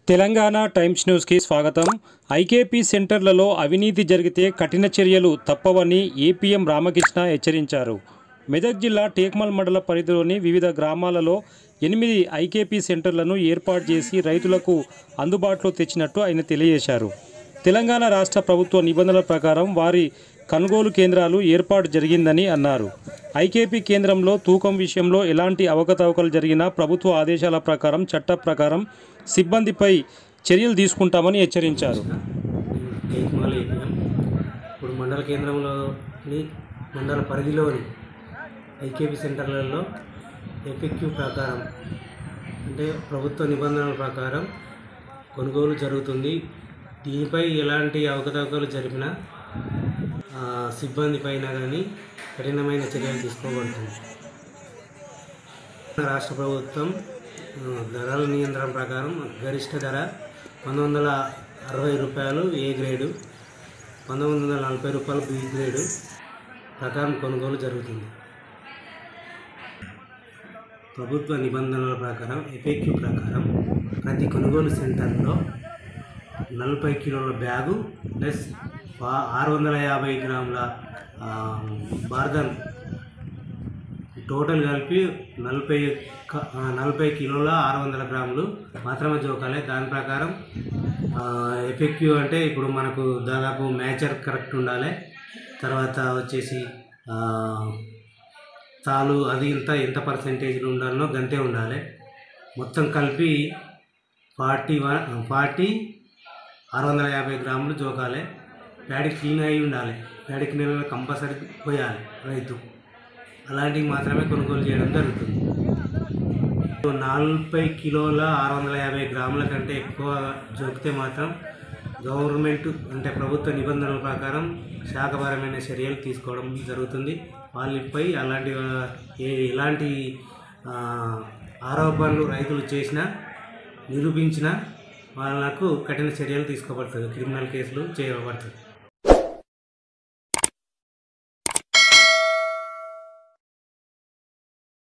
Telangana times న్యూస్కి స్వాగతం IKP సెంటర్లలో అవినీతి జరిగితే కఠిన చర్యలు తప్పవని ఏపీఎం రామకృష్ణ హెచ్చరించారు మెదక్ జిల్లా టేక్మల్ మండల పరిధిలోని వివిధ గ్రామాలలో ఎనిమిది ఐకేపీ సెంటర్లను ఏర్పాటు చేసి రైతులకు అందుబాటులో తెచ్చినట్టు ఆయన తెలియజేశారు తెలంగాణ రాష్ట్ర ప్రభుత్వ నిబంధనల ప్రకారం వారి కొనుగోలు కేంద్రాలు ఏర్పాటు జరిగిందని అన్నారు ఐకేపీ కేంద్రంలో తూకం విషయంలో ఎలాంటి అవకతవకలు జరిగినా ప్రభుత్వ ఆదేశాల ప్రకారం చట్ట ప్రకారం సిబ్బందిపై చర్యలు తీసుకుంటామని హెచ్చరించారు టేక్మాల్ ఏపీఎం ఇప్పుడు మండల కేంద్రంలోని మండల పరిధిలోని ఐకేపీ సెంటర్లలో ఎఫెక్టివ్ ప్రకారం అంటే ప్రభుత్వ నిబంధనల ప్రకారం కొనుగోలు జరుగుతుంది దీనిపై ఎలాంటి అవకతవకలు జరిపినా ఆ, సిబ్బంది పైన కానీ కఠినమైన చర్యలు తీసుకోబడుతుంది రాష్ట్ర ప్రభుత్వం ఆ, ధరల నియంత్రణ ప్రకారం గరిష్ట ధర పంతొమ్మిది వందల అరవై రూపాయలు ఏ గ్రేడు పంతొమ్మిది వందల నలభై రూపాయలు బి గ్రేడు ప్రకారం కొనుగోలు జరుగుతుంది ప్రభుత్వ నిబంధనల ప్రకారం ఎఫెక్టివ్ ప్రకారం ప్రతి కొనుగోలు సెంటర్లో నలభై కిలోల బ్యాగు ప్లస్ ఆ- ఆరు వందల యాభై గ్రాముల ఆ, బార్దన్ టోటల్ కలిపి నలభై క- ఆ, నలభై కిలోల ఆరు వందల గ్రాములు మాత్రమే జోకాలి దాని ప్రకారం ఆ, ఎఫెక్టివ్ అంటే ఇప్పుడు మనకు దాదాపు మ్యాచర్ కరెక్ట్ ఉండాలి తర్వాత వచ్చేసి ఆ, తాలు అది ఇంత ఎంత పర్సెంటేజ్ ఉండాలనో గంతే ఉండాలి మొత్తం కలిపి ఫార్టీ వన్ ఫార్టీ ఆరు వందల యాభై గ్రాములు జోకాలి ప్యాడీ క్లీన్ అయి ఉండాలి ప్యాడీ క్లీన్ కంపల్సరీ పోయాలి రైతు అలాంటివి మాత్రమే కొనుగోలు చేయడం జరుగుతుంది నలభై కిలోల ఆరు వందల యాభై గ్రాముల కంటే ఎక్కువ జోకితే మాత్రం గవర్నమెంట్ అంటే ప్రభుత్వ నిబంధనల ప్రకారం శాఖపరమైన చర్యలు తీసుకోవడం జరుగుతుంది వాళ్ళపై అలాంటి ఆ, ఏ ఎలాంటి ఆ, ఆరోపణలు రైతులు చేసినా నిరూపించినా వాళ్ళకు కఠిన చర్యలు తీసుకోబడుతుంది క్రిమినల్ కేసులు చేయబడుతుంది